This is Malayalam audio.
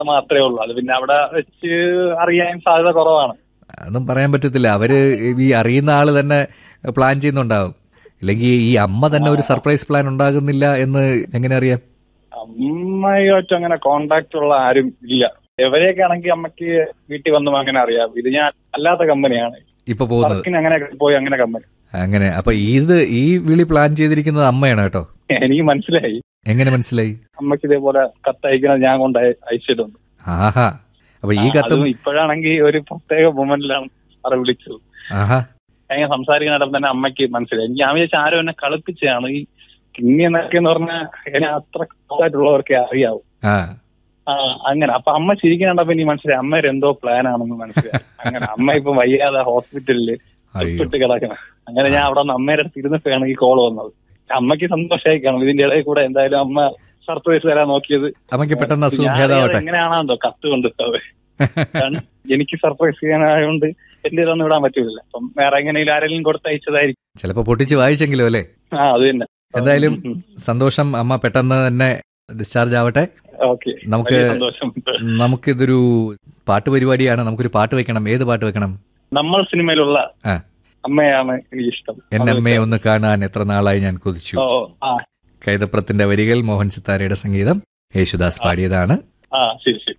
മാത്രമേ ഉള്ളൂ അത് പിന്നെ അവിടെ വെച്ച് അറിയാൻ സാധ്യത കുറവാണ് അതൊന്നും പറയാൻ പറ്റത്തില്ല അവര് ഈ അറിയുന്ന ആള് തന്നെ പ്ലാൻ ചെയ്യുന്നുണ്ടാവും ഇല്ലെങ്കിൽ ഈ അമ്മ തന്നെ ഒരു സർപ്രൈസ് പ്ലാൻ ഉണ്ടാകുന്നില്ല എന്ന് എങ്ങനെ അറിയാം അമ്മയുമായിട്ട് അങ്ങനെ കോണ്ടാക്ട് ഉള്ള ആരും ഇല്ല എവരെയൊക്കെ ആണെങ്കിൽ അമ്മയ്ക്ക് വീട്ടിൽ വന്നും അങ്ങനെ അറിയാം ഇത് ഞാൻ അല്ലാത്ത കമ്പനിയാണ് ഇപ്പൊ പോകുന്നത് വർക്കിന് അങ്ങനെ പോയി അങ്ങനെ കമ്പനി അങ്ങനെ അപ്പൊ ഇത് ഈ വിളി പ്ലാൻ ചെയ്തിരിക്കുന്നത് അമ്മയാണ് കേട്ടോ എനിക്ക് മനസ്സിലായി എങ്ങനെ മനസ്സിലായി അമ്മയ്ക്ക് ഇതേപോലെ കത്ത് അയക്കുന്നത് ഞാൻ കൊണ്ട് അയ- അയച്ചിട്ടുണ്ട് ആഹാ അപ്പൊ ഈ കത്തും അതും ഇപ്പോഴാണെങ്കിൽ ഒരു പ്രത്യേക മൊമെന്റിലാണ് സാറ് വിളിച്ചത് ആഹാ ഞാൻ സംസാരിക്കുന്നിടം തന്നെ അമ്മയ്ക്ക് മനസ്സിലായി എനിക്ക് ഞാൻ വിചാരിച്ച ആരും എന്നെ കളിപ്പിച്ചതാണ് ഈ കിങ്ങി എന്നൊക്കെ എന്ന് പറഞ്ഞാൽ എന്നെ അത്ര ആയിട്ടുള്ളവർക്കേ അറിയാവൂ ആ ആ അങ്ങനെ അപ്പൊ അമ്മ ചിരിക്കുന്നുണ്ടപ്പോ എനിക്ക് മനസ്സിലായി അമ്മയുടെ എന്തോ പ്ലാൻ ആണെന്ന് മനസ്സിലായി അങ്ങനെ അമ്മ ഇപ്പൊ വയ്യാതെ ഹോസ്പിറ്റലില് അയ്യോ ഒപ്പിട്ട് കിടക്കണം അങ്ങനെ ഞാൻ അവിടെ നിന്ന് അമ്മയുടെ അടുത്ത് ഇരുന്നപ്പോഴാണ് ഈ കോൾ വന്നത് അമ്മയ്ക്ക് സന്തോഷമായി കാണും ഇതിന്റെ ഇടയിൽ കൂടെ എന്തായാലും അമ്മ സർപ്രൈസ് തരാൻ നോക്കിയത് അമ്മയ്ക്ക് പെട്ടെന്ന് അസുഖം ഞാൻ ഭേദമാവട്ടെ എങ്ങനെയാണെന്തോ കത്ത് കൊണ്ട് കാരണം എനിക്ക് സർപ്രൈസ് ചെയ്യാനായതുകൊണ്ട് എന്റെ ഇതൊന്നും വിടാൻ പറ്റൂല അപ്പം വേറെ എങ്ങനെയും ആരെങ്കിലും കൊടുത്തയച്ചതായിരിക്കും ചിലപ്പോ പൊട്ടിച്ച് വായിച്ചെങ്കിലും അല്ലേ ആ അത് തന്നെ എന്തായാലും സന്തോഷം അമ്മ പെട്ടെന്ന് തന്നെ ഡിസ്ചാർജ് ആവട്ടെ ഓക്കെ നമുക്ക് സന്തോഷം നമുക്കിതൊരു പാട്ട് പരിപാടിയാണ് നമുക്കൊരു പാട്ട് വെക്കണം ഏത് പാട്ട് വെക്കണം നമ്മൾ സിനിമയിലുള്ള ആ. അമ്മയാണ് എനിക്ക് ഇഷ്ടം എന്നെ അമ്മയെ ഒന്ന് കാണാൻ എത്ര നാളായി ഞാൻ കൊതിച്ചു ഓ ആ കൈതപ്രത്തിന്റെ വരികൾ മോഹൻ സിത്താരയുടെ സംഗീതം യേശുദാസ് പാടിയതാണ് ആ ശരി ശരി